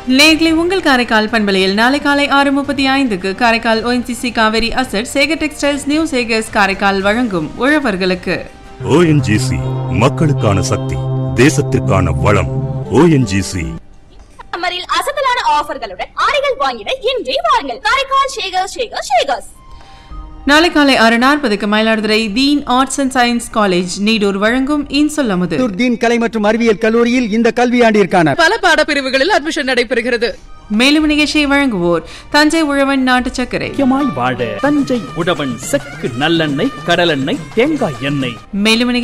நேர்களை உங்கள் காரைக்கால் பண்பலையில் நாளை காலை ஆறு முப்பத்தி ஐந்துக்கு Karaikal ONGC Kaveri asset Sekar textiles new Sekars Karaikal வழங்கும் உழவர்களுக்கு ஓஎன்ஜிசி மக்களுக்கான சக்தி தேசத்திற்கான வளம் ஓஎன்ஜிசி சம்மரில் அசத்தலான ஆஃபர்களுடன் ஆடைகள் வாங்கிட இன்றே வாருங்கள் காரைக்கால் ஷேகர் ஷேகர் ஷேகர்ஸ் நாளை காலை ஆறு நாற்பதுக்கு Mayiladuthurai Deen arts and science college Needur வழங்கும் இன்சொல்லமுது தீன் கலை மற்றும் அறிவியல் கல்லூரியில் இந்த கல்வியாண்டிற்கான பல பாடப்பிரிவுகளில் அட்மிஷன் நடைபெறுகிறது மேலும் நிகழ்ச்சியை வழங்குவோர் தஞ்சை உழவன் நாட்டு சர்க்கரை முக்கியமாய் வாழ தஞ்சை உழவன் செக்கு நல்லெண்ணெய் கடலெண்ணெய் தேங்காய் எண்ணெய் மேலும்